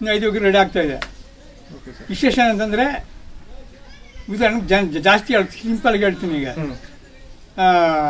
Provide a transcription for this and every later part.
ಇನ್ನು ಐದು ಹೋಗಿ ರೆಡಿ ಆಗ್ತಾ ಇದೆ ಓಕೆ ಸರ್ ವಿಶೇಷ ಅಂತಂದರೆ ಉದಾಹರಣೆಗೆ ಜಾ- ಜಾಸ್ತಿ ಹೇಳ್ತೀನಿ ಸಿಂಪಲ್ಗೆ ಹೇಳ್ತೀನಿ ಈಗ ಹ್ಮ್ ಆ,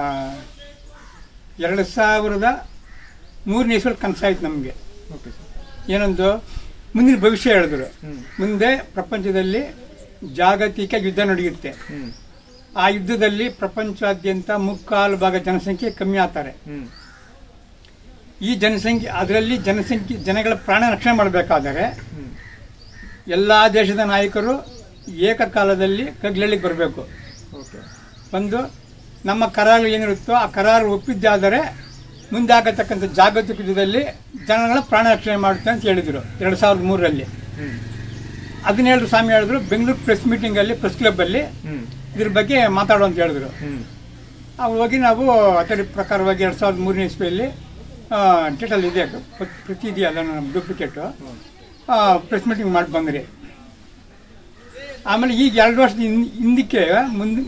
ಎರಡು ಸಾವಿರದ ಮೂರನೇ ಇಸ್ವಲ್ ಕನಸಾಯ್ತು ನಮಗೆ ಓಕೆ ಸರ್ ಏನೊಂದು ಮುಂದಿನ ಭವಿಷ್ಯ ಹೇಳಿದ್ರು ಹ್ಮ್ ಮುಂದೆ ಪ್ರಪಂಚದಲ್ಲಿ ಜಾಗತಿಕ ಯುದ್ಧ ನಡೆಯುತ್ತೆ ಹ್ಮ್ ಆ ಯುದ್ಧದಲ್ಲಿ ಪ್ರಪಂಚಾದ್ಯಂತ ಮುಕ್ಕಾಲು ಭಾಗ ಜನಸಂಖ್ಯೆ ಕಮ್ಮಿ ಆಗ್ತಾರೆ ಹ್ಮ್ ಈ ಜನಸಂಖ್ಯೆ ಅದರಲ್ಲಿ ಜನಸಂಖ್ಯೆ ಜನಗಳ ಪ್ರಾಣ ರಕ್ಷಣೆ ಮಾಡಬೇಕಾದರೆ ಹ್ಮ್ ಎಲ್ಲ ದೇಶದ ನಾಯಕರು ಏಕಕಾಲದಲ್ಲಿ ಕಗ್ಲಳ್ಳಿಗೆ ಬರಬೇಕು ಓಕೆ ಒಂದು ನಮ್ಮ ಕರಾರು ಏನಿರುತ್ತೋ ಆ ಕರಾರು ಒಪ್ಪಿದ್ದಾದರೆ ಮುಂದೆ ಆಗತಕ್ಕಂಥ ಜಾಗತಿಕ ಯುದ್ಧದಲ್ಲಿ ಜನಗಳ ಪ್ರಾಣ ರಕ್ಷಣೆ ಮಾಡುತ್ತೆ ಅಂತ ಹೇಳಿದರು ಎರಡು ಸಾವಿರದ ಮೂರರಲ್ಲಿ ಹ್ಮ್ ಅದನ್ನ ಹೇಳಿದ್ರು ಸ್ವಾಮಿ ಹೇಳಿದ್ರು ಬೆಂಗಳೂರು ಪ್ರೆಸ್ ಮೀಟಿಂಗಲ್ಲಿ ಪ್ರೆಸ್ ಕ್ಲಬ್ಬಲ್ಲಿ ಹ್ಮ್ ಇದ್ರ ಬಗ್ಗೆ ಮಾತಾಡು ಅಂತ ಹೇಳಿದ್ರು ಹ್ಮ್ ಅವಾಗ ಹೋಗಿ ನಾವು ಅದರ ಪ್ರಕಾರವಾಗಿ ಎರಡು ಸಾವಿರದ ಮೂರನೇ ಇಸ್ವಿಯಲ್ಲಿ ಡೇಟಲ್ಲಿ ಇದೆ ಪ್ರ- ಪ್ರತಿ ಇದೆಯಲ್ಲ ನಮ್ಮ ಡೂಪ್ಲಿಕೇಟು ಪ್ರೆಸ್ ಮೀಟಿಂಗ್ ಮಾಡಿ ಬಂದ್ರಿ ಆಮೇಲೆ ಈಗ ಎರಡು ವರ್ಷದ ಹಿಂದ್- ಹಿಂದಕ್ಕೆ ಮುಂದೆ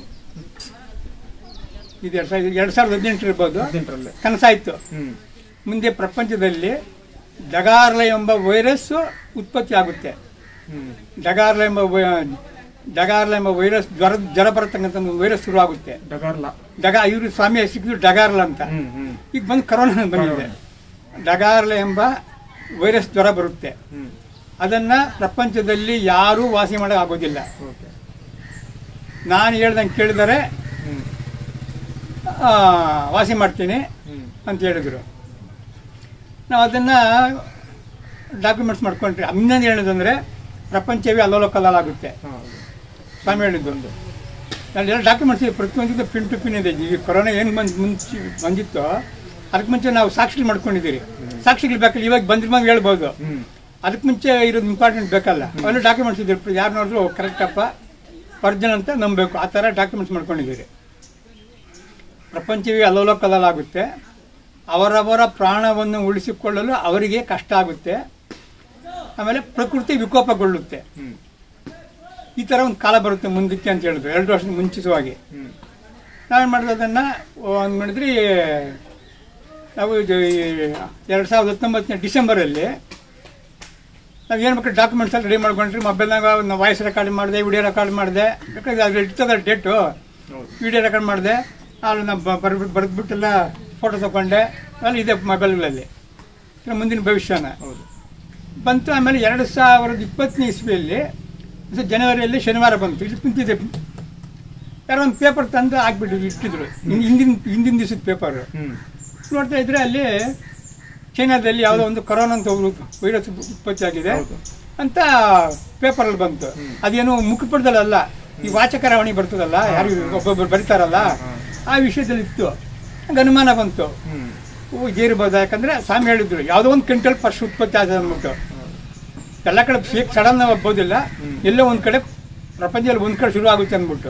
ಇದು ಎರಡು ಸಾವಿರದ ಎರಡು ಸಾವಿರದ ಹದಿನೆಂಟು ಇರ್ಬೋದು ಹದಿನೆಂಟರಲ್ಲೇ ಕನಸಾಯ್ತು ಹ್ಮ್ ಮುಂದೆ ಪ್ರಪಂಚದಲ್ಲಿ ಡಗಾರ್ಲ ಎಂಬ ವೈರಸ್ಸು ಉತ್ಪತ್ತಿ ಆಗುತ್ತೆ ಹ್ಮ್ ಡಗಾರ್ಲ ಎಂಬ ವೈ- ಡಗಾರ್ಲ ಎಂಬ ವೈರಸ್ ಜ್ವರ ಜ್ವರ ಬರತಕ್ಕಂಥ ಒಂದು ವೈರಸ್ ಶುರುವಾಗುತ್ತೆ ಡಗಾರ್ಲ ಡಗಾ ಇವರು ಸ್ವಾಮಿ ಸಿಕ್ಕಿದ್ರು ಡಗಾರ್ಲ ಅಂತ ಹ್ಮ್ ಹ್ಮ್ ಈಗ ಬಂದು ಕರೋನಾ ಬಂದಿದೆ ಡಗಾರ್ಲ ಎಂಬ ವೈರಸ್ ಜ್ವರ ಬರುತ್ತೆ ಹ್ಮ್ ಅದನ್ನ ಪ್ರಪಂಚದಲ್ಲಿ ಯಾರೂ ವಾಸಿ ಮಾಡಕ್ ಆಗೋದಿಲ್ಲ ಓಕೆ ನಾನು ಹೇಳ್ದಂಗೆ ಕೇಳಿದರೆ ಹ್ಮ್ ಆ, ವಾಸಿ ಮಾಡ್ತೀನಿ ಹ್ಮ್ ಅಂತ ಹೇಳಿದ್ರು ನಾವು ಅದನ್ನ ಡಾಕ್ಯುಮೆಂಟ್ಸ್ ಮಾಡ್ಕೊಂಡ್ರಿ ಇನ್ನೊಂದು ಹೇಳೋದಂದ್ರೆ ಪ್ರಪಂಚವೇ ಅಲ್ಲೋಲ ಕಲ್ಲಾಗುತ್ತೆ ಹೌದು ಸ್ವಾಮಿ ಹೇಳಿದ್ದೊಂದು ಎಲ್ಲ ಡಾಕ್ಯುಮೆಂಟ್ಸ್ ಪ್ರತಿಯೊಂದು ಪಿನ್ ಟು ಪಿನ್ ಇದೆ ಈ ಕೊರೋನಾ ಏನು ಬಂದು ಮುಂಚೆ ಬಂದಿತ್ತೋ ಅದಕ್ಕೆ ಮುಂಚೆ ನಾವು ಸಾಕ್ಷಿಗಳು ಮಾಡ್ಕೊಂಡಿದ್ದೀರಿ ಸಾಕ್ಷಿಗಳು ಬೇಕಲ್ಲ ಇವಾಗ ಬಂದಿರ್ಬಂದು ಹೇಳ್ಬೋದು ಹ್ಮ್ ಅದಕ್ಕೆ ಮುಂಚೆ ಇರೋದು ಇಂಪಾರ್ಟೆಂಟ್ ಬೇಕಲ್ಲ ಅವೆಲ್ಲ ಡಾಕ್ಯುಮೆಂಟ್ಸ್ ಇದ್ರು ಯಾರು ನೋಡಿದ್ರು ಕರೆಕ್ಟಪ್ಪ ಒರಿಜಿನಲ್ ಅಂತ ನಂಬಬೇಕು ಆ ಥರ ಡಾಕ್ಯುಮೆಂಟ್ಸ್ ಮಾಡ್ಕೊಂಡಿದ್ದೀರಿ ಪ್ರಪಂಚವೇ ಅಲ್ಲೋಲ ಕಲ್ಲಲಾಗುತ್ತೆ ಅವರವರ ಪ್ರಾಣವನ್ನು ಉಳಿಸಿಕೊಳ್ಳಲು ಅವರಿಗೆ ಕಷ್ಟ ಆಗುತ್ತೆ ಆಮೇಲೆ ಪ್ರಕೃತಿ ವಿಕೋಪಗೊಳ್ಳುತ್ತೆ ಹ್ಮ್ ಈ ಥರ ಒಂದು ಕಾಲ ಬರುತ್ತೆ ಮುಂದಕ್ಕೆ ಅಂತ ಹೇಳಿದ್ರು ಎರಡು ವರ್ಷದ ಮುಂಚಿತವಾಗಿ ಹ್ಮ್ ನಾವೇನು ಮಾಡಿದ್ವಿ ಅದನ್ನು ಒಂದು ಮಾಡಿದ್ರಿ ನಾವು ಇದು ಈ ಎರಡು ಸಾವಿರದ ಹತ್ತೊಂಬತ್ತನೇ ಡಿಸೆಂಬರಲ್ಲಿ ನಾವು ಏನು ಬೇಕಾದ್ರೆ ಡಾಕ್ಯುಮೆಂಟ್ಸ್ ಎಲ್ಲ ರೆಡಿ ಮಾಡ್ಕೊಂಡ್ರಿ ಮೊಬೈಲ್ನಾಗ ನಾವು ವಾಯ್ಸ್ ರೆಕಾರ್ಡ್ ಮಾಡಿದೆ ವಿಡಿಯೋ ರೆಕಾರ್ಡ್ ಮಾಡಿದೆ ಬೇಕಾದ್ರೆ ಅದು ಇರ್ತದ ಡೇಟು ಹೌದು ವಿಡಿಯೋ ರೆಕಾರ್ಡ್ ಮಾಡಿದೆ ಅಲ್ಲಿ ನಾವು ಬರ್ಬಿಟ್ಟು ಬರೆದ್ಬಿಟ್ಟೆಲ್ಲ ಫೋಟೋ ತಗೊಂಡೆ ಎಲ್ಲ ಇದೆ ಮೊಬೈಲ್ಗಳಲ್ಲಿ ಇನ್ನು ಮುಂದಿನ ಭವಿಷ್ಯನ ಹೌದು ಬಂತು ಆಮೇಲೆ ಎರಡು ಸಾವಿರದ ಇಪ್ಪತ್ತನೇ ಇಸ್ವಿಯಲ್ಲಿ ಇದು ಜನವರಿಯಲ್ಲಿ ಶನಿವಾರ ಬಂತು ಇಲ್ಲಿ ಕುಂತಿದೆ ಯಾರೋ ಒಂದು ಪೇಪರ್ ತಂದು ಹಾಕ್ಬಿಟ್ಟು ಇಟ್ಟಿದ್ರು ಹಿಂ- ಹಿಂದಿನ ಹಿಂದಿನ ದಿವಸದ ಪೇಪರ್ ಹ್ಮ್ ನೋಡ್ತಾ ಇದ್ರೆ ಅಲ್ಲಿ ಚೈನಾದಲ್ಲಿ ಯಾವುದೋ ಒಂದು ಕೊರೋನಾ ಅಂತ ವೈರಸ್ ಉತ್ಪತ್ತಿ ಆಗಿದೆ ಹೌದು. ಅಂತ ಪೇಪರಲ್ಲಿ ಬಂತು ಹ್ಮ್. ಅದೇನು ಮುಖಪಡದಲ್ಲ ಈ ವಾಚಕರಾವಣಿ ಬರ್ತದಲ್ಲ ಯಾರು ಒಬ್ಬೊಬ್ಬರು ಬರೀತಾರಲ್ಲ ಆ ವಿಷಯದಲ್ಲಿ ಇತ್ತು ನಂಗೆ ಅನುಮಾನ ಬಂತು ಹ್ಮ್ ಓ ಇದಿರ್ಬೋದು ಯಾಕಂದ್ರೆ ಸ್ವಾಮಿ ಹೇಳಿದ್ರು ಯಾವುದೋ ಒಂದು ಕ್ವಿಂಟಲ್ ಫಸ್ಟ್ ಉತ್ಪತ್ತಿ ಆಗಿದೆ ಅಂದ್ಬಿಟ್ಟು ಎಲ್ಲ ಕಡೆ ಫೇಕ್ ಸಡನ್ ಆಗ್ಬೋದಿಲ್ಲ ಹ್ಮ್. ಎಲ್ಲೋ ಒಂದು ಕಡೆ ಪ್ರಪಂಚದಲ್ಲಿ ಒಂದು ಕಡೆ ಶುರು ಆಗುತ್ತೆ ಅಂದ್ಬಿಟ್ಟು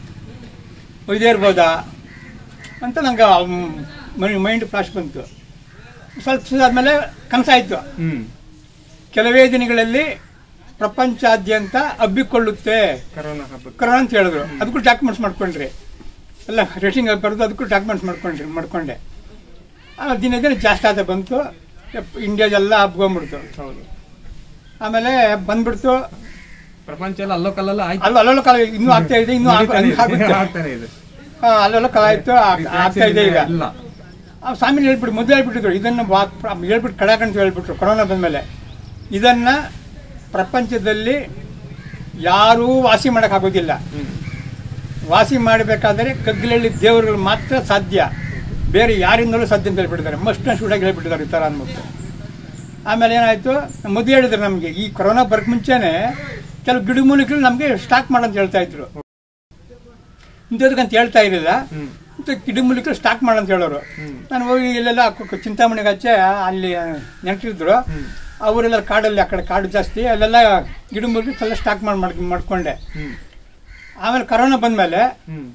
ಓ, ಇದೇ ಇರ್ಬೋದಾ ಅಂತ ನಂಗೆ ಮೈಂಡ್ ಫ್ಲಾಶ್ ಬಂತು ಸ್ವಲ್ಪ ದಿವಸ ಆದಮೇಲೆ ಕನಸಾಯಿತು ಹ್ಮ್ ಕೆಲವೇ ದಿನಗಳಲ್ಲಿ ಪ್ರಪಂಚಾದ್ಯಂತ ಹಬ್ಬಿಕೊಳ್ಳುತ್ತೆ ಕರೋನಾ ಹಬ್ಬದ ಕರೋನಾ ಅಂತ ಹೇಳಿದ್ರು ಅದಕ್ಕೂ ಡಾಕ್ಯುಮೆಂಟ್ಸ್ ಮಾಡ್ಕೊಂಡ್ರಿ ಎಲ್ಲ ರೇಟಿಂಗ್ ಬರೆದು ಅದಕ್ಕೂ ಡಾಕ್ಯುಮೆಂಟ್ಸ್ ಮಾಡ್ಕೊಂಡ್ರಿ ಮಾಡ್ಕೊಂಡೆ ಆ ದಿನ ದಿನ ಜಾಸ್ತಿ ಆದ ಬಂತು ಯಪ್ಪ, ಇಂಡಿಯಾದೆಲ್ಲ ಹಬ್ಕೊಂಡ್ಬಿಡ್ತು ಹೌದು ಆಮೇಲೆ ಬಂದ್ಬಿಡ್ತು ಪ್ರಪಂಚ ಎಲ್ಲ ಅಲ್ಲೋ ಕಲ್ಲಲ್ಲ ಆಯ್ತು ಅಲ್ಲಿ ಅಲ್ಲಲ್ಲ ಕಾಲ ಇನ್ನೂ ಆಗ್ತಾ ಇದೆ ಇನ್ನೂ ಆಗ- ನಡೀತಾನೆ ಇದೆ. ಆಗುತ್ತೆ ಆಗ್ತಾನೆ ಇದೆ ಆ, ಅಲ್ಲೆಲ್ಲ ಕಾಲ ಆಯ್ತು ಆಗ್- ಆಗ್ತಾ ಇದೆ ಈಗ ಇಲ್ಲ ಆ ಸ್ವಾಮಿ ಹೇಳ್ಬಿಟ್ಟು ಮೊದಲು ಹೇಳ್ಬಿಟ್ಟಿದ್ರು ಇದನ್ನು ವಾ- ಪ್ರ- ಹೇಳ್ಬಿಟ್ಟು ಕಡಾಕಂತ ಹೇಳ್ಬಿಟ್ರು ಕೊರೋನಾ ಬಂದಮೇಲೆ ಇದನ್ನ ಪ್ರಪಂಚದಲ್ಲಿ ಯಾರೂ ವಾಸಿ ಮಾಡೋಕ್ಕಾಗೋದಿಲ್ಲ ಹ್ಮ್ ವಾಸಿ ಮಾಡಬೇಕಾದರೆ ಕಗ್ಗಲಲ್ಲಿ ದೇವರುಗಳು ಮಾತ್ರ ಸಾಧ್ಯ ಬೇರೆ ಯಾರಿಂದಲೂ ಸಾಧ್ಯ ಅಂತ ಹೇಳ್ಬಿಟ್ಟಿದ್ದಾರೆ ಮಸ್ಟ್ ಶೂಟಾಗಿ ಹೇಳ್ಬಿಟ್ಟಿದ್ದಾರೆ ಈ ಥರ ಅಂದ್ಬಿಟ್ಟು ಆಮೇಲೆ ಏನಾಯಿತು ಮೊದಲು ಹೇಳಿದ್ರು ನಮಗೆ ಈ ಕೊರೋನಾ ಬರಕ್ಕೆ ಮುಂಚೆನೆ ಕೆಲವು ಗಿಡಮೂಲಿಕೆಗಳು ನಮಗೆ ಸ್ಟಾಕ್ ಮಾಡಂತ ಹೇಳ್ತಾ ಇದ್ರು ಇಂಥದಕ್ಕಂತ ಹೇಳ್ತಾ ಇರಲಿಲ್ಲ ಹ್ಮ್ ಇಂಥ ಗಿಡಮೂಲಿಕೆಗಳು ಸ್ಟಾಕ್ ಮಾಡಂತ ಹೇಳೋರು ಹ್ಮ್ ನಾನು ಹೋಗಿ ಇಲ್ಲೆಲ್ಲ ಕು- ಕು- ಚಿಂತಾಮಣಿಗೆ ಹಚ್ಚೆ ಅಲ್ಲಿ ನೆಂಟಿದ್ರು ಹ್ಮ್ ಅವರೆಲ್ಲ ಕಾಡಲ್ಲಿ ಆ ಕಡೆ ಕಾಡು ಜಾಸ್ತಿ ಅಲ್ಲೆಲ್ಲ ಗಿಡಮೂಲಿಕೆ ಎಲ್ಲ ಸ್ಟಾಕ್ ಮಾಡಿ ಮಾಡ್ ಮಾಡ್ಕೊಂಡೆ ಹ್ಮ್ ಆಮೇಲೆ ಕರೋನಾ ಬಂದಮೇಲೆ ಹ್ಮ್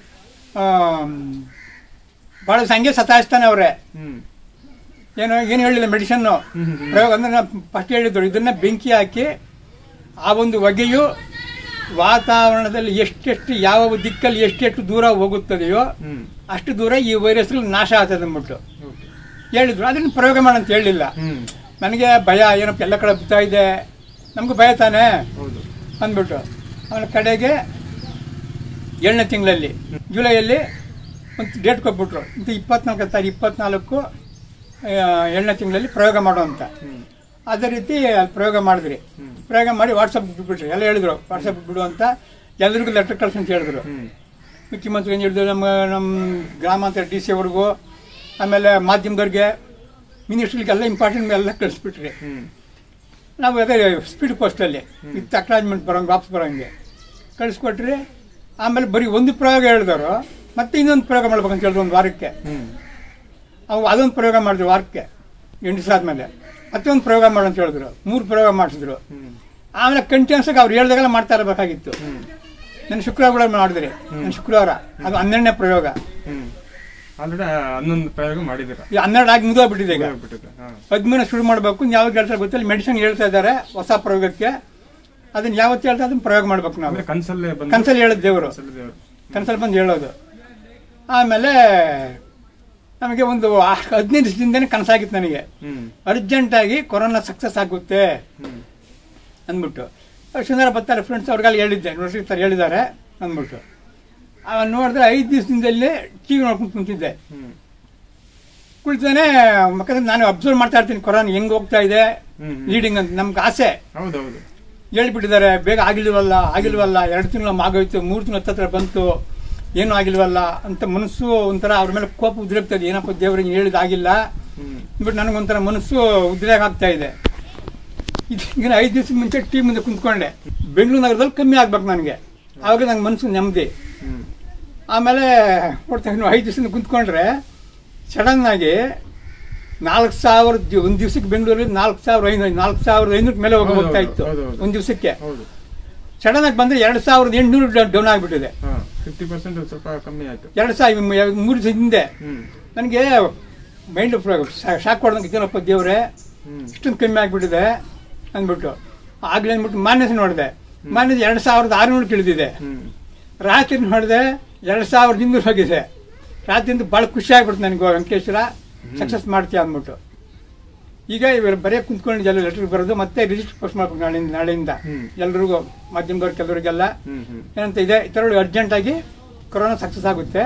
ಭಾಳ ಹಂಗೆ ಸತಾಯಿಸ್ತಾನೆ ಅವರೇ ಹ್ಮ್ ಏನು ಏನು ಹೇಳಿಲ್ಲ ಮೆಡಿಸನ್ನು ಹ್ಮ್ ಹ್ಮ್ ಪ್ರಯೋಗ ಅಂದ್ರೆ ನಾನು ಫಸ್ಟ್ ಹೇಳಿದ್ರು ಇದನ್ನ ಬೆಂಕಿ ಹಾಕಿ ಆ ಒಂದು ಹೊಗೆಯು ವಾತಾವರಣದಲ್ಲಿ ಎಷ್ಟೆಷ್ಟು ಯಾವ ದಿಕ್ಕಲ್ಲಿ ಎಷ್ಟೆಷ್ಟು ದೂರ ಹೋಗುತ್ತದೆಯೋ ಹ್ಮ್ ಅಷ್ಟು ದೂರ ಈ ವೈರಸ್ಗಳು ನಾಶ ಆಗ್ತದೆ ಅಂದ್ಬಿಟ್ಟು ಓಕೆ ಹೇಳಿದ್ರು ಅದನ್ನು ಪ್ರಯೋಗ ಮಾಡಂತ ಹೇಳಿಲ್ಲ ಹ್ಮ್ ನನಗೆ ಭಯ ಏನಪ್ಪ ಎಲ್ಲ ಕಡೆ ಬರ್ತಾ ಇದೆ ನಮಗೂ ಭಯ ತಾನೇ ಹೌದು ಅಂದ್ಬಿಟ್ಟು ಅವನ ಕಡೆಗೆ ಏಳನೇ ತಿಂಗಳಲ್ಲಿ ಜುಲೈಯಲ್ಲಿ ಒಂದು ಡೇಟ್ ಕೊಟ್ಬಿಟ್ರು ಇಂಥ ಇಪ್ಪತ್ನಾಲ್ಕು ತಾರೀಕು ಇಪ್ಪತ್ನಾಲ್ಕು ಆ, ಏಳನೇ ತಿಂಗಳಲ್ಲಿ ಪ್ರಯೋಗ ಮಾಡೋ ಅಂತ ಹ್ಮ್ ಅದೇ ರೀತಿ ಅಲ್ಲಿ ಪ್ರಯೋಗ ಮಾಡಿದ್ರಿ ಹ್ಮ್. ಪ್ರಯೋಗ ಮಾಡಿ ವಾಟ್ಸಪ್ ಬಿಟ್ಬಿಟ್ರಿ ಎಲ್ಲ ಹೇಳಿದ್ರು ವಾಟ್ಸಪ್ ಬಿಡು ಅಂತ ಎಲ್ರಿಗೂ ಲೆಟರ್ ಕಳ್ಸಿ ಅಂತ ಹೇಳಿದ್ರು ಹ್ಮ್ ಮುಖ್ಯಮಂತ್ರಿ ಏನು ಹೇಳಿದ್ರು ನಮ್ಮ ನಮ್ಮ ಗ್ರಾಮಾಂತರ ಡಿ ಸಿ ಅವ್ರಿಗೂ ಆಮೇಲೆ ಮಾಧ್ಯಮದವ್ರಿಗೆ ಮಿನಿಸ್ಟ್ರಿಗೆಲ್ಲ ಇಂಪಾರ್ಟೆಂಟ್ ಎಲ್ಲ ಕಳಿಸ್ಬಿಟ್ರಿ ಹ್ಮ್ ನಾವು ಅದೇ ಸ್ಪೀಡ್ ಪೋಸ್ಟಲ್ಲಿ ವಿತ್ ಅಕ್ನಾಜ್ಮೆಂಟ್ ಬರೋಂಗೆ ವಾಪಸ್ ಬರೋಂಗೆ ಕಳಿಸ್ಕೊಟ್ರಿ ಆಮೇಲೆ ಬರೀ ಒಂದು ಪ್ರಯೋಗ ಹೇಳಿದವರು ಮತ್ತೆ ಇನ್ನೊಂದು ಪ್ರಯೋಗ ಮಾಡ್ಬೇಕಂತ ಹೇಳಿದ್ರು ಒಂದು ವಾರಕ್ಕೆ ಹ್ಮ್ ಅವು ಅದೊಂದು ಪ್ರಯೋಗ ಮಾಡಿದ್ರು ವಾರಕ್ಕೆ ಎಂಟು ದಿವಸ ಆದಮೇಲೆ ಮತ್ತೆ ಒಂದು ಪ್ರಯೋಗ ಮಾಡು ಅಂತ ಹೇಳಿದ್ರು ಮೂರು ಪ್ರಯೋಗ ಮಾಡಿಸಿದ್ರು ಹ್ಮ್ ಆಮೇಲೆ ಕಂಟಿನ್ಯೂಸ್ ಆಗಿ ಅವ್ರು ಹೇಳ್ದಾಗೆಲ್ಲ ಮಾಡ್ತಾ ಇರಬೇಕಾಗಿತ್ತು ಹ್ಮ್ ನಾನು ಶುಕ್ರವಾರ ಕೂಡ ಮಾಡಿದ್ರಿ ನಾನು ಶುಕ್ರವಾರ ಅದು ಹನ್ನೆರಡನೇ ಪ್ರಯೋಗ ಹ್ಮ್ ಆಲ್ರೆಡಿ ಹನ್ನೊಂದು ಪ್ರಯೋಗ ಮಾಡಿದ್ದೀರಾ ಈ ಹನ್ನೆರಡು ಆಗಿ ಮುಗಿದೋಗ್ಬಿಟ್ಟಿದೆ ಈಗ ಬಿಟ್ಟಿದೆ ಹಾ ಹದಿಮೂರು ಶುರು ಮಾಡಬೇಕು ಯಾವಾಗ ಹೇಳ್ತಾರೆ ಗೊತ್ತಿಲ್ಲ ಮೆಡಿಸಿನ್ ಹೇಳ್ತಾ ಇದ್ದಾರೆ ಹೊಸ ಪ್ರಯೋಗಕ್ಕೆ ಅದನ್ನ ಯಾವತ್ತು ಹೇಳ್ತಾ ಅದನ್ನ ಪ್ರಯೋಗ ಮಾಡ್ಬೇಕು ನಾವು ಅಂದ್ರೆ ಕನ್ಸಲ್ಲೇ ಬಂದು ಕನ್ಸಲ್ಲಿ ಹೇಳೋದು ದೇವರು ಕನ್ಸಲ್ಲಿ ದೇವ್ರು ಕನ್ಸಲ್ಲಿ ಬಂದು ಹೇಳೋದು ಆಮೇಲೆ ನಮಗೆ ಒಂದು ಆ- ಹದಿನೈದು ದಿವಸದಿಂದನೇ ಕನಸಾಗಿತ್ತು ನನಗೆ ಹ್ಮ್ ಅರ್ಜೆಂಟಾಗಿ ಕೊರೋನಾ ಸಕ್ಸಸ್ ಆಗುತ್ತೆ ಹ್ಮ್ ಅಂದ್ಬಿಟ್ಟು ಸುಂದರ ಬರ್ತಾರೆ ಫ್ರೆಂಡ್ಸ್ ಅವ್ರಿಗೆಲ್ಲ ಹೇಳಿದ್ದೆ ನೋಡ್ಸಿರ್ತಾರೆ ಹೇಳಿದ್ದಾರೆ ಅಂದ್ಬಿಟ್ಟು ಅವ ನೋಡಿದ್ರೆ ಐದು ದಿವಸದಿಂದಲೇ ಟಿ ವಿ ನೋಡ್ಕೊಂಡು ಕುಂತಿದ್ದೆ ಹ್ಮ್ ಕುಳಿತಾನೆ ಯಾಕಂದ್ರೆ ನಾನು ಅಬ್ಸರ್ವ್ ಮಾಡ್ತಾ ಇರ್ತೀನಿ ಕೊರೋನಾ ಹೆಂಗ್ ಹೋಗ್ತಾ ಇದೆ ಹ್ಮ್ ಲೀಡಿಂಗ್ ಅಂತ ನಮ್ಗೆ ಆಸೆ ಹೌದೌದು ಹೇಳ್ಬಿಟ್ಟಿದ್ದಾರೆ ಬೇಗ ಆಗಿಲ್ವಲ್ಲ ಆಗಿಲ್ವಲ್ಲ ಎರಡು ತಿಂಗಳು ಆಗೋಯ್ತು ಮೂರು ತಿಂಗಳು ಹತ್ತತ್ರ ಬಂತು ಏನೂ ಆಗಿಲ್ವಲ್ಲ ಅಂತ ಮನಸ್ಸು ಒಂಥರ ಅವ್ರ ಮೇಲೆ ಕೋಪ ಉದ್ರೇಗ್ತದೆ ಏನಪ್ಪ ದೇವ್ರಿಗೆ ಹೇಳಿದ ಆಗಿಲ್ಲ ಹ್ಮ್ ಬಟ್ ನನಗೊಂಥರ ಮನಸ್ಸು ಉದ್ರೇಗ ಆಗ್ತಾ ಇದೆ ಇದೀಗ ಐದು ದಿವಸ ಮುಂಚೆ ಟೀ ಮುಂದೆ ಕುಂತ್ಕೊಂಡೆ ಬೆಂಗಳೂರು ನಗರದಲ್ಲಿ ಕಮ್ಮಿ ಆಗ್ಬೇಕು ನನಗೆ ಆವಾಗ ನಂಗೆ ಮನಸ್ಸು ನೆಮ್ಮದಿ ಹ್ಮ್ ಆಮೇಲೆ ನೋಡ್ತಾ ಇನ್ನು ಐದು ದಿವಸದಿಂದ ಕುಂತ್ಕೊಂಡ್ರೆ ಸಡನ್ ಆಗಿ ನಾಲ್ಕು ಸಾವಿರ ಒಂದು ದಿವಸಕ್ಕೆ ಬೆಂಗಳೂರಲ್ಲಿ ನಾಲ್ಕು ಸಾವಿರ ಐನೂರು ನಾಲ್ಕು ಸಾವಿರದ ಐನೂರು ಮೇಲೆ ಹೋಗಿ ಹೌದು, ಹೋಗ್ತಾ ಹೌದು, ಇತ್ತು ಹೌದು, ಹೌದು. ಒಂದು ದಿವಸಕ್ಕೆ ಹೌದು ಸಡನ್ ಆಗಿ ಬಂದ್ರೆ ಎರಡು ಸಾವಿರದ ಎಂಟುನೂರು ಡೌನ್ ಆಗಿಬಿಟ್ಟಿದೆ ಹಾ ಫಿಫ್ಟಿ ಪರ್ಸೆಂಟ್ ಸ್ವಲ್ಪ ಕಮ್ಮಿ ಆಯ್ತು ಎರಡು ಸಾವಿರ ಮೂರು ದಿವಸ ಹಿಂದೆ ಹ್ಮ್ ನನಗೆ ಮೈಂಡ್ ಶಾಕ್ ಹೊಡೆದಂಗೆ ಇದ್ದೇನಪ್ಪ ದೇವ್ರೆ ಹ್ಮ್ ಇಷ್ಟೊಂದು ಕಮ್ಮಿ ಆಗಿಬಿಟ್ಟಿದೆ ಅಂದ್ಬಿಟ್ಟು ಆಗ್ಲೇ ಅಂದ್ಬಿಟ್ಟು ಮಾನ್ಯಸ್ ನೋಡಿದೆ ಮಾನ್ಯಸ್ ಎರಡು ಸಾವಿರದ ಆರುನೂರು ಇಳಿದಿದೆ ಹ್ಮ್ ರಾತ್ರಿ ನೋಡಿದೆ ಎರಡು ಸಾವಿರದ ಇನ್ನೂರು ಹೋಗಿದೆ ರಾತ್ರಿಯಿಂದ ಭಾಳ ಖುಷಿ ಆಗ್ಬಿಡ್ತು ನನಗೆ ವೆಂಕಟೇಶ್ವರ ಸಕ್ಸಸ್ ಮಾಡ್ತೀಯ ಅಂದ್ಬಿಟ್ಟು ಈಗ ಇವರು ಬರೀ ಕುಂತ್ಕೊಂಡು ಎಲ್ಲ ಲೆಟರ್ ಬರೋದು ಮತ್ತೆ ರಿಜಿಸ್ಟರ್ ಪೋಸ್ಟ್ ಮಾಡ್ಬೇಕು ನಾಳೆಯಿಂದ ನಾಳೆಯಿಂದ ಹ್ಮ್. ಎಲ್ರಿಗೂ ಮಾಧ್ಯಮದವ್ರು ಕೆಲವರಿಗೆಲ್ಲ ಹ್ಮ್ ಹ್ಮ್ ಏನಂತ ಇದೆ ಈ ಥರ ಅರ್ಜೆಂಟಾಗಿ ಕೊರೋನಾ ಸಕ್ಸಸ್ ಆಗುತ್ತೆ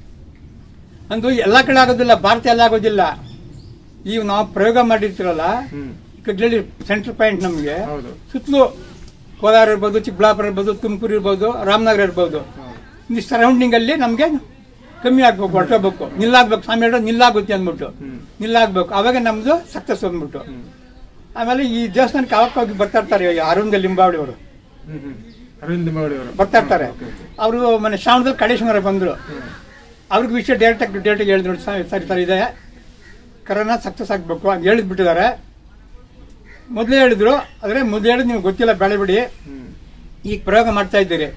ಅಂದು ಎಲ್ಲ ಕಡೆ ಆಗೋದಿಲ್ಲ ಭಾರತ ಎಲ್ಲ ಆಗೋದಿಲ್ಲ ಈಗ ನಾವು ಪ್ರಯೋಗ ಮಾಡಿರ್ತೀರಲ್ಲ ಹ್ಮ್ ಕಗ್ಲಳ್ಳಿ ಸೆಂಟ್ರ್ ಪಾಯಿಂಟ್ ನಮಗೆ ಹೌದು ಸುತ್ತಲೂ ಕೋಲಾರ ಇರ್ಬೋದು ಚಿಕ್ಕಬಳ್ಳಾಪುರ ಇರ್ಬೋದು ತುಮಕೂರು ಇರ್ಬೋದು ರಾಮನಗರ ಇರ್ಬೋದು ಹೌದು ಈ ಸರೌಂಡಿಂಗ್ ಅಲ್ಲಿ ನಮಗೆ ಕಮ್ಮಿ ಆಗ್ಬೇಕು ಹೊರಟೋಗ್ಬೇಕು ನಿಲ್ಲಾಗ್ಬೇಕು ಸ್ವಾಮಿ ಹೇಳೋದು ನಿಲ್ಲಾಗುತ್ತೆ ಅಂದ್ಬಿಟ್ಟು ಹ್ಮ್ ನಿಲ್ಲಾಗ್ಬೇಕು ಅವಾಗ ನಮ್ದು ಸಕ್ಸಸ್ ಅಂದ್ಬಿಟ್ಟು ಹ್ಮ್ ಆಮೇಲೆ ಈ ದೇವಸ್ಥಾನಕ್ಕೆ ಅವಾಗ ಹೋಗಿ ಬರ್ತಾ ಇರ್ತಾರೆ ಈ ಅರುಣ್ ಲಿಂಬಾವಳಿ ಅವರು ಹ್ಮ್ ಹ್ಮ್ ಅರವಿಂದ್ ಲಿಂಬಾವಳಿ ಅವರು ಬರ್ತಾ ಇರ್ತಾರೆ ಅವರು ಮನೆ ಶ್ರಾವಣದಲ್ಲಿ ಕಡೇಶ್ವರ ಬಂದರು ಹ್ಮ್ ಅವ್ರಿಗೆ ವಿಷಯ ಡೈರೆಕ್ಟಾಗಿ ಡೇಟಿಗೆ ಹೇಳಿದ್ರು ನೋಡಿ ಸರ್ ಸರಿ ಸರ್ ಇದೆ ಕರೋನಾ ಸಕ್ಸಸ್ ಆಗಬೇಕು ಅಂತ ಹೇಳಿದ್ಬಿಟ್ಟಿದ್ದಾರೆ ಮೊದಲೇ ಹೇಳಿದ್ರು ಆದರೆ ಮೊದಲು ಹೇಳಿದ್ ನಿಮ್ಗೆ ಗೊತ್ತಿಲ್ಲ ಬೇಳೆ ಬಿಡಿ ಹ್ಮ್ ಈಗ ಪ್ರಯೋಗ ಮಾಡ್ತಾ ಇದ್ದೀರಿ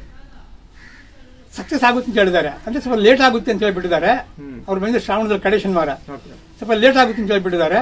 ಸಕ್ಸಸ್ ಆಗುತ್ತೆ ಅಂತ ಹೇಳಿದ್ದಾರೆ ಅಂದ್ರೆ ಸ್ವಲ್ಪ ಲೇಟ್ ಆಗುತ್ತೆ ಅಂತ ಹೇಳ್ಬಿಟ್ಟಿದ್ದಾರೆ ಹ್ಮ್. ಅವ್ರು ಬಂದಿದ್ದು ಶ್ರಾವಣದಲ್ಲಿ ಕಡೆ ಶನಿವಾರ ಓಕೆ ಸ್ವಲ್ಪ ಲೇಟ್ ಆಗುತ್ತೆ ಅಂತ ಹೇಳ್ಬಿಟ್ಟಿದ್ದಾರೆ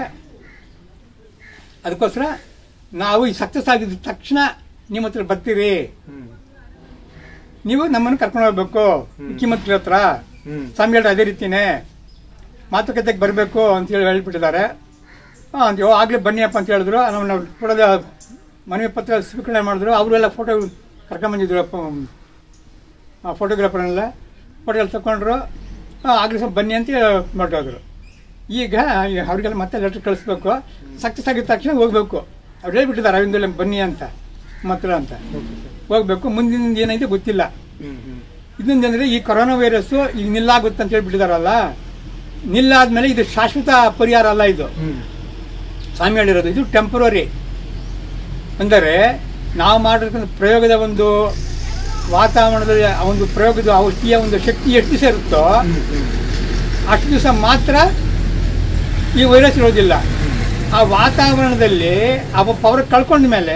ಅದಕ್ಕೋಸ್ಕರ ನಾವು ಈ ಸಕ್ಸಸ್ ಆಗಿದ್ದ ತಕ್ಷಣ ನಿಮ್ಮ ಹತ್ರ ಬರ್ತೀರಿ ಹ್ಮ್ ನೀವು ನಮ್ಮನ್ನು ಕರ್ಕೊಂಡು ಹೋಗ್ಬೇಕು ಹ್ಮ್. ಮುಖ್ಯಮಂತ್ರಿ ಹತ್ರ ಹ್ಮ್ ಸ್ವಾಮಿ ಹೇಳ್ದ ಅದೇ ರೀತಿನೇ ಮಾತುಕತೆಗೆ ಬರಬೇಕು ಅಂತ ಹೇಳಿ ಹೇಳ್ಬಿಟ್ಟಿದ್ದಾರೆ ಹಾಂ ಅಂತ ಓ ಆಗಲೇ ಬನ್ನಿಯಪ್ಪ ಅಂತ ಹೇಳಿದ್ರು ನಾವು ನಾವು ಕೊಡೋದ ಮನವಿ ಪತ್ರ ಸ್ವೀಕರಣೆ ಮಾಡಿದ್ರು ಅವರೆಲ್ಲ ಫೋಟೋ ಕರ್ಕೊಂಬಂದಿದ್ರು ಫೋಟೋಗ್ರಾಫರ್ನೆಲ್ಲ ಫೋಟೋ ಎಲ್ಲ ತಗೊಂಡ್ರು ಹಾಂ ಆಗಲೇ ಸ್ವಲ್ಪ ಬನ್ನಿ ಅಂತ ಹೊರಟೋದ್ರು ಈಗ ಅವ್ರಿಗೆಲ್ಲ ಮತ್ತೆ ಲೆಟರ್ ಕಳಿಸ್ಬೇಕು ಸಕ್ಸಸ್ ಆಗಿದ ತಕ್ಷಣ ಹೋಗ್ಬೇಕು ಅವ್ರು ಹೇಳ್ಬಿಟ್ಟಿದ್ದಾರೆ ಅರವಿಂದಲ್ಲ ಬನ್ನಿ ಅಂತ ಮಾತ್ರ ಅಂತ ಹೋಗ್ಬೇಕು ಮುಂದಿನ ಏನೈತೆ ಗೊತ್ತಿಲ್ಲ ಹ್ಮ್ ಹ್ಮ್ ಇನ್ನೊಂದಂದ್ರೆ ಈ ಕೊರೋನಾ ವೈರಸ್ ಈಗ ನಿಲ್ಲಾಗುತ್ತೆ ಅಂತ ಹೇಳ್ಬಿಟ್ಟಿದಾರಲ್ಲ ನಿಲ್ಲಾದ್ಮೇಲೆ ಇದು ಶಾಶ್ವತ ಪರಿಹಾರ ಅಲ್ಲ ಇದು ಹ್ಮ್ ಸ್ವಾಮಿ ಹೇಳಿರೋದು ಇದು ಟೆಂಪರರಿ ಅಂದರೆ ನಾವು ಮಾಡಿರ್ತಕ್ಕಂಥ ಪ್ರಯೋಗದ ಒಂದು ವಾತಾವರಣದಲ್ಲಿ ಆ ಒಂದು ಪ್ರಯೋಗದ ಔಷಧಿಯ ಒಂದು ಶಕ್ತಿ ಎಷ್ಟು ದಿವಸ ಇರುತ್ತೋ ಹ್ಮ್ ಹ್ಮ್ ಅಷ್ಟು ದಿವಸ ಮಾತ್ರ ಈ ವೈರಸ್ ಇರೋದಿಲ್ಲ ಆ ವಾತಾವರಣದಲ್ಲಿ ಆ ಪವರ್ ಕಳ್ಕೊಂಡ ಮೇಲೆ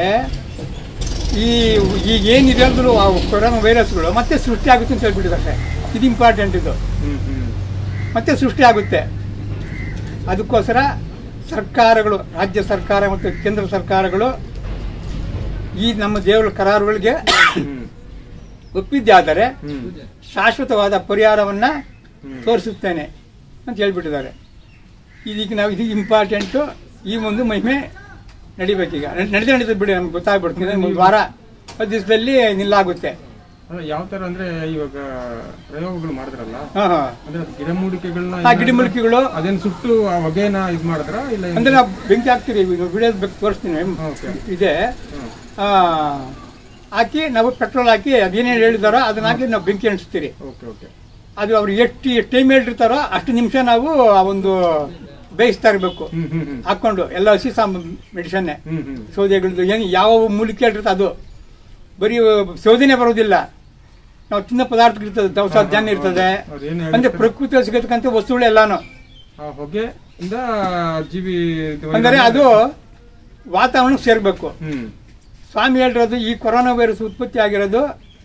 ಈ ಈಗ ಏನಿದೆ ಅಂದ್ರೂ ಆ ಕೊರೋನಾ ವೈರಸ್ಗಳು ಮತ್ತೆ ಸೃಷ್ಟಿ ಆಗುತ್ತೆ ಅಂತ ಹೇಳ್ಬಿಟ್ಟಿದ್ದಾರೆ ಇದು ಇಂಪಾರ್ಟೆಂಟ್ ಇದು ಹ್ಮ್ ಹ್ಮ್ ಮತ್ತೆ ಸೃಷ್ಟಿ ಆಗುತ್ತೆ ಅದಕ್ಕೋಸ್ಕರ ಸರ್ಕಾರಗಳು ರಾಜ್ಯ ಸರ್ಕಾರ ಮತ್ತು ಕೇಂದ್ರ ಸರ್ಕಾರಗಳು ಈ ನಮ್ಮ ದೇವರ ಕರಾರುಗಳಿಗೆ ಹ್ಮ್ ಒಪ್ಪಿದ್ದೆ ಆದರೆ ಹ್ಮ್ ಶಾಶ್ವತವಾದ ಪರಿಹಾರವನ್ನು ಹ್ಮ್. ತೋರಿಸುತ್ತೇನೆ ಅಂತ ಹೇಳ್ಬಿಟ್ಟಿದ್ದಾರೆ ಇದೀಗ ನಾವು ಇದು ಇಂಪಾರ್ಟೆಂಟು ಈ ಒಂದು ಮಹಿಮೆ ನಡಿಬೇಕೀಗ ನಡೆದು ನಡೀತದೆ ಬಿಡಿ ನಮ್ಗೆ ಗೊತ್ತಾಗ್ಬಿಡ್ತೀನಿ ಒಂದು ವಾರ ಹತ್ತು ದಿವಸದಲ್ಲಿ ನಿಲ್ಲಾಗುತ್ತೆ ಅಲ್ಲ ಯಾವ ತರ ಅಂದ್ರೆ ಇವಾಗ ಪ್ರಯೋಗಗಳು ಮಾಡಿದ್ರಲ್ಲ ಹಾಂ ಹಾಂ ಅಂದ್ರೆ ಅದು ಗಿಡಮೂಲಿಕೆಗಳನ್ನ ಆ ಗಿಡಮೂಲಿಕೆಗಳು ಅದೇನ್ ಸುಟ್ಟು ಆ ಹೊಗೆನ ಇದ್ ಮಾಡಿದ್ರ ಇಲ್ಲ ಹೆಂಗೆ? ಅಂದ್ರೆ ನಾವು ಬೆಂಕಿ ಹಾಕ್ತೀರಿ ವಿಡಿಯೋ ಬೇಕು ತೋರಿಸ್ತೀನಿ ಓಕೆ ಇದೆ ಹ್ಮ್. ಆ, ಹಾಕಿ ನಾವು ಪೆಟ್ರೋಲ್ ಹಾಕಿ ಅದೇನೇನು ಹೇಳಿದಾರೋ ಅದನ್ನ ಹಾಕಿ ನಾವು ಬೆಂಕಿ ಅಂಟಿಸ್ತೀರಿ ಓಕೆ ಓಕೆ ಅದು ಅವ್ರು ಎಷ್ಟು ಟೈಮ್ ಹೇಳಿರ್ತಾರೋ ಅಷ್ಟು ನಿಮಿಷ ನಾವು ಆ ಒಂದು ಬೇಯಿಸ್ತಾ ಇರಬೇಕು ಹ್ಮ್ ಹ್ಮ್ ಹ್ಮ್ ಹಾಕೊಂಡು ಎಲ್ಲ ಹಸಿ ಸಾಂಬ ಮೆಡಿಸನ್ನೇ ಹ್ಮ್ ಹ್ಮ್ ಸೌದೆಗಳದ್ದು ಏನು ಯಾವ ಮೂಲಿಕೆ ಇರ್ತದೆ ಅದು ಬರೀ ಸೌದೆನೇ ಬರೋದಿಲ್ಲ ನಾವು ತಿನ್ನೋ ಪದಾರ್ಥ ಇರ್ತದೆ ದವಸ ಧಾನ್ಯ ಇರ್ತದೆ ಅದೇನ್ ಅಂದ್ರೆ ಹೇಳಿರ್ತಾರೆ? ಪ್ರಕೃತಿಯಲ್ಲಿ ಸಿಗತಕ್ಕಂಥ ವಸ್ತುಗಳು ಎಲ್ಲಾನು ಆ ಹೊಗೆ ಇಂದ ಜೀವಿ ಇದು ಅಂದರೆ ಅದು ವಾತಾವರಣ ಸೇರ್ಬೇಕು ಹ್ಮ್ ಸ್ವಾಮಿ ಹೇಳಿರೋದು ಈ ಕೊರೋನಾ ವೈರಸ್ ಉತ್ಪತ್ತಿ ಆಗಿರೋದು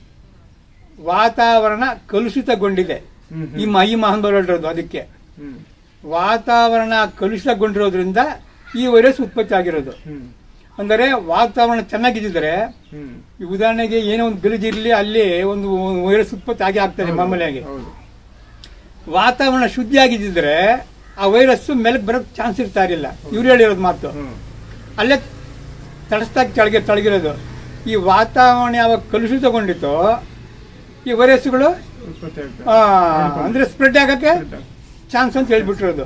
ವಾತಾವರಣ ಕಲುಷಿತಗೊಂಡಿದೆ ಹ್ಮ್ ಈ ಹ್ಮ್ ಮ- ಈ ಮಹಾನ್ ಹೇಳಿರೋದು ಅದಕ್ಕೆ ಹ್ಮ್ ವಾತಾವರಣ ಕಲುಷಿತಗೊಂಡಿರೋದ್ರಿಂದ ಈ ವೈರಸ್ ಉತ್ಪತ್ತಿ ಆಗಿರೋದು ಹ್ಮ್ ಅಂದರೆ ವಾತಾವರಣ ಚೆನ್ನಾಗಿದ್ದಿದ್ರೆ ಹ್ಮ್ ಈ ಉದಾಹರಣೆಗೆ ಏನೋ ಒಂದು ಗಲೀಜಿರ್ಲಿ ಅಲ್ಲಿ ಒಂದು ವೈರಸ್ ಉತ್ಪತ್ತಿ ಆಗಿ ಆಗ್ತದೆ ಮಾಮೂಲಿಯಾಗಿ ಹೌದು ವಾತಾವರಣ ಶುದ್ಧಿ ಆಗಿದ್ದಿದ್ರೆ ಆ ವೈರಸ್ ಮೇಲೆ ಬರೋಕ್ ಚಾನ್ಸ್ ಇರ್ತಾ ಇರಲಿಲ್ಲ ಇವ್ರು ಹೇಳಿರೋದು ಮಾತು ಹ್ಮ್ ಅಲ್ಲೇ ತಡಸ್ತಾಗಿ ಕೆಳಗೆ ತಳಗಿರೋದು ಈ ವಾತಾವರಣ ಯಾವಾಗ ಕಲುಷಿತಗೊಂಡಿತೋ ಈ ವೈರಸ್ಗಳು ಉತ್ಪತ್ತಿ ಆಗ್ತದೆ ಆ, ಅಂದ್ರೆ ಸ್ಪ್ರೆಡ್ ಆಗಕ್ಕೆ ಚಾನ್ಸ್ ಅಂತ ಹೇಳ್ಬಿಟ್ಟಿರೋದು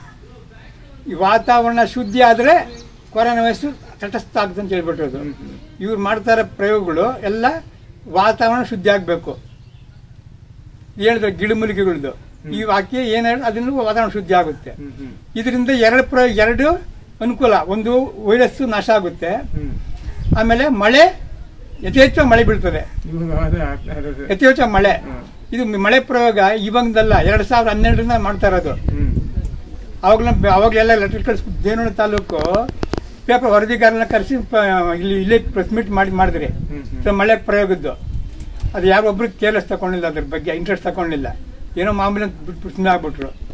ಈ ವಾತಾವರಣ ಶುದ್ಧಿ ಆದರೆ ಕೊರೋನಾ ವೈರಸ್ ತಟಸ್ಥ ಆಗುತ್ತೆ ಅಂತ ಹೇಳ್ಬಿಟ್ಟಿರೋದು ಹ್ಮ್ ಹ್ಮ್ ಇವ್ರು ಮಾಡ್ತಾ ಇರೋ ಪ್ರಯೋಗಗಳು ಎಲ್ಲ ವಾತಾವರಣ ಶುದ್ಧಿ ಆಗಬೇಕು ಹೇಳಿದ್ರೆ ಗಿಡಮೂಲಿಕೆಗಳದ್ದು ಈ ವಾಕ್ಯ ಏನು ಹೇಳಿ ಅದನ್ನು ವಾತಾವರಣ ಶುದ್ಧಿ ಆಗುತ್ತೆ ಹ್ಮ್ ಹ್ಮ್ ಇದರಿಂದ ಎರಡು ಪ್ರ ಎರಡು ಅನುಕೂಲ ಒಂದು ವೈರಸ್ ನಾಶ ಆಗುತ್ತೆ ಹ್ಮ್ ಆಮೇಲೆ ಮಳೆ ಯಥೇಚ್ಛ ಮಳೆ ಬೀಳ್ತದೆ ಇವಾಗ ಅದೇ ಆಗ್ತಾ ಇರೋದು. ಯಥೇಚ್ಛ ಮಳೆ ಹ್ಮ್. ಇದು ಮಳೆ ಪ್ರಯೋಗ ಇವಾಗದಲ್ಲ ಎರಡ್ ಸಾವಿರದ ಹನ್ನೆರಡರಿಂದ ಮಾಡ್ತಾ ಇರೋದು ಹ್ಮ್ ಅವಾಗಲೂ ಅವಾಗಲೆಲ್ಲ ಎಲೆಕ್ಟ್ರಿಕಲ್ ದೇವನಹಳ್ಳಿ ತಾಲೂಕು ಪೇಪರ್ ವರದಿಗಾರನ ಕರೆಸಿ ಇಲ್ಲಿ ಇಲ್ಲೇ ಪ್ರೆಸ್ ಮೀಟ್ ಮಾಡಿ ಮಾಡಿದ್ರಿ ಹ್ಮ್ ಹ್ಮ್ ಸೊ ಮಳೆ ಪ್ರಯೋಗದ್ದು ಅದು ಯಾರೊಬ್ರು ಕೇರ್ಲೆಸ್ ತಗೊಂಡಿಲ್ಲ ಅದ್ರ ಬಗ್ಗೆ ಇಂಟ್ರೆಸ್ಟ್ ತಗೊಂಡಿಲ್ಲ ಏನೋ ಮಾಮೂಲಿ ಅಂತ ಬಿಟ್ಬಿಟ್ಟು ಸುಮ್ಮನೆ ಆಗ್ಬಿಟ್ರು